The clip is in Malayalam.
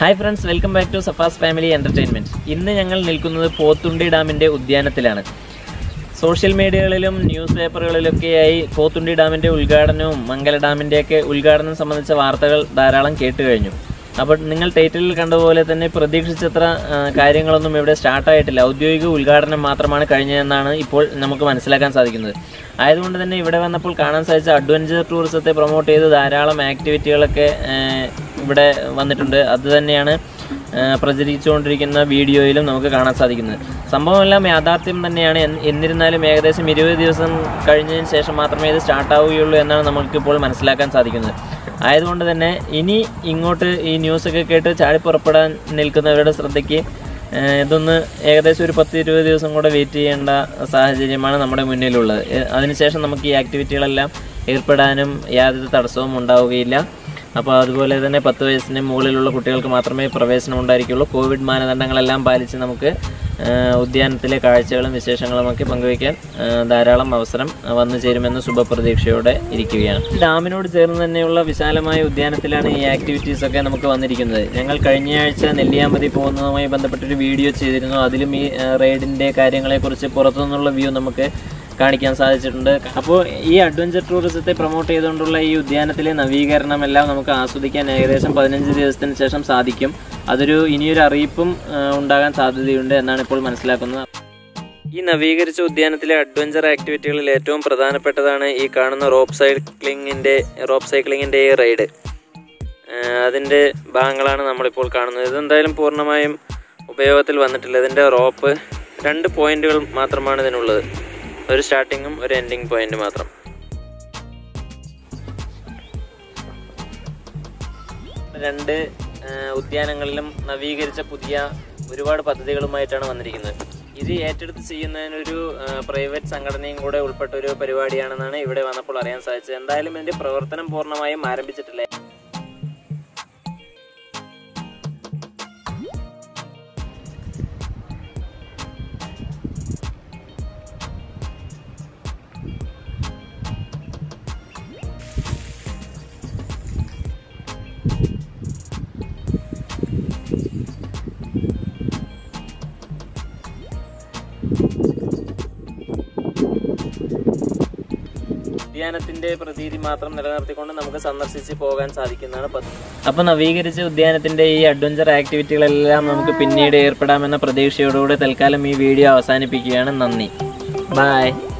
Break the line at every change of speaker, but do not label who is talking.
hi friends welcome back to സഫാസ് ഫാമിലി എൻ്റർടൈൻമെൻറ്റ് ഇന്ന് ഞങ്ങൾ നിൽക്കുന്നത് പോത്തുണ്ടി ഡാമിൻ്റെ ഉദ്യാനത്തിലാണ് സോഷ്യൽ മീഡിയകളിലും ന്യൂസ് പേപ്പറുകളിലൊക്കെയായി പോത്തുണ്ടി ഡാമിൻ്റെ ഉദ്ഘാടനവും മംഗല ഡാമിൻ്റെയൊക്കെ ഉദ്ഘാടനം സംബന്ധിച്ച വാർത്തകൾ ധാരാളം കേട്ട് കഴിഞ്ഞു അപ്പോൾ നിങ്ങൾ ടൈറ്റിലിൽ കണ്ടതുപോലെ തന്നെ പ്രതീക്ഷിച്ചത്ര ആ, കാര്യങ്ങളൊന്നും ഇവിടെ സ്റ്റാർട്ടായിട്ടില്ല ഔദ്യോഗിക ഉദ്ഘാടനം മാത്രമാണ് കഴിഞ്ഞതെന്നാണ് ഇപ്പോൾ നമുക്ക് മനസ്സിലാക്കാൻ സാധിക്കുന്നത് ആയതുകൊണ്ട് തന്നെ ഇവിടെ വന്നപ്പോൾ കാണാൻ സാധിച്ച അഡ്വഞ്ചർ ടൂറിസത്തെ പ്രൊമോട്ട് ചെയ്ത് ധാരാളം ആക്ടിവിറ്റികളൊക്കെ ആ, ഇവിടെ വന്നിട്ടുണ്ട് അത് തന്നെയാണ് ആ, പ്രചരിച്ചുകൊണ്ടിരിക്കുന്ന വീഡിയോയിലും നമുക്ക് കാണാൻ സാധിക്കുന്നത് സംഭവമെല്ലാം യാഥാർത്ഥ്യം തന്നെയാണ് എന്ന് എന്നിരുന്നാലും ഏകദേശം ഇരുപത് ദിവസം കഴിഞ്ഞതിന് ശേഷം മാത്രമേ ഇത് സ്റ്റാർട്ട് ആവുകയുള്ളൂ എന്നാണ് നമുക്കിപ്പോൾ മനസ്സിലാക്കാൻ സാധിക്കുന്നത് ആയതുകൊണ്ട് തന്നെ ഇനി ഇങ്ങോട്ട് ഈ ന്യൂസൊക്കെ കേട്ട് ചാടിപ്പുറപ്പെടാൻ നിൽക്കുന്നവരുടെ ശ്രദ്ധയ്ക്ക് ഏഹ് ഇതൊന്ന് ഏകദേശം ഒരു പത്ത് ഇരുപത് ദിവസം കൂടെ വെയിറ്റ് ചെയ്യേണ്ട സാഹചര്യമാണ് നമ്മുടെ മുന്നിലുള്ളത് ഏഹ് അതിനുശേഷം നമുക്ക് ഈ ആക്ടിവിറ്റികളെല്ലാം ഏർപ്പെടാനും യാതൊരു തടസ്സവും ഉണ്ടാവുകയില്ല അപ്പോൾ അതുപോലെ തന്നെ പത്ത് വയസ്സിന് മുകളിലുള്ള കുട്ടികൾക്ക് മാത്രമേ പ്രവേശനം ഉണ്ടായിരിക്കുള്ളൂ കോവിഡ് മാനദണ്ഡങ്ങളെല്ലാം പാലിച്ച് നമുക്ക് ഏഹ് ഉദ്യാനത്തിലെ കാഴ്ചകളും വിശേഷങ്ങളും ഒക്കെ പങ്കുവയ്ക്കാൻ ഏഹ് ധാരാളം അവസരം വന്നു ചേരുമെന്ന് ശുഭപ്രതീക്ഷയോടെ ഇരിക്കുകയാണ് ഡാമിനോട് ചേർന്ന് തന്നെയുള്ള വിശാലമായ ഉദ്യാനത്തിലാണ് ഈ ആക്ടിവിറ്റീസ് ഒക്കെ നമുക്ക് വന്നിരിക്കുന്നത് ഞങ്ങൾ കഴിഞ്ഞയാഴ്ച നെല്ലിയാമ്പതി പോകുന്നതുമായി ബന്ധപ്പെട്ടൊരു വീഡിയോ ചെയ്തിരുന്നു അതിലും ഈ ഏഹ് റൈഡിൻ്റെ കാര്യങ്ങളെക്കുറിച്ച് പുറത്തുനിന്നുള്ള വ്യൂ നമുക്ക് കാണിക്കാൻ സാധിച്ചിട്ടുണ്ട് അപ്പോൾ ഈ അഡ്വഞ്ചർ ടൂറിസത്തെ പ്രൊമോട്ട് ചെയ്തുകൊണ്ടുള്ള ഈ ഉദ്യാനത്തിലെ നവീകരണം എല്ലാം നമുക്ക് ആസ്വദിക്കാൻ ഏകദേശം പതിനഞ്ച് ദിവസത്തിന് ശേഷം സാധിക്കും അതൊരു ഇനിയൊരു അറിയിപ്പും ആ, ഉണ്ടാകാൻ സാധ്യതയുണ്ട് എന്നാണ് ഇപ്പോൾ മനസ്സിലാക്കുന്നത് ഈ നവീകരിച്ച ഉദ്യാനത്തിലെ അഡ്വഞ്ചർ ആക്ടിവിറ്റികളിൽ ഏറ്റവും പ്രധാനപ്പെട്ടതാണ് ഈ കാണുന്ന റോപ്പ് സൈക്ലിങ്ങിൻ്റെ റോപ്പ് സൈക്ലിങ്ങിൻ്റെ ഈ റൈഡ് അതിൻ്റെ ഭാഗങ്ങളാണ് നമ്മളിപ്പോൾ കാണുന്നത് ഇതെന്തായാലും പൂർണ്ണമായും ഉപയോഗത്തിൽ വന്നിട്ടില്ല ഇതിൻ്റെ റോപ്പ് രണ്ട് പോയിന്റുകൾ മാത്രമാണ് ഇതിനുള്ളത് ഒരു സ്റ്റാർട്ടിങ്ങും ഒരു എൻഡിങ് പോയിന്റ് മാത്രം രണ്ട് ആ, ഉദ്യാനങ്ങളിലും നവീകരിച്ച പുതിയ ഒരുപാട് പദ്ധതികളുമായിട്ടാണ് വന്നിരിക്കുന്നത് ഇത് ഏറ്റെടുത്ത് ചെയ്യുന്നതിനൊരു ആ, പ്രൈവറ്റ് സംഘടനയും കൂടെ ഉൾപ്പെട്ട ഒരു പരിപാടിയാണെന്നാണ് ഇവിടെ വന്നപ്പോൾ അറിയാൻ സാധിച്ചത് എന്തായാലും ഇതിന്റെ പ്രവർത്തനം പൂർണ്ണമായും ആരംഭിച്ചിട്ടില്ല ഉദ്യാനത്തിന്റെ പ്രതീതി മാത്രം നിലനിർത്തിക്കൊണ്ട് നമുക്ക് സന്ദർശിച്ച് പോകാൻ സാധിക്കുന്നതാണ് പദ്ധതി അപ്പൊ നവീകരിച്ച ഉദ്യാനത്തിന്റെ ഈ അഡ്വഞ്ചർ ആക്ടിവിറ്റികളെല്ലാം നമുക്ക് പിന്നീട് ഏർപ്പെടാമെന്ന പ്രതീക്ഷയോടുകൂടി തൽക്കാലം ഈ വീഡിയോ അവസാനിപ്പിക്കുകയാണ് നന്ദി ബൈ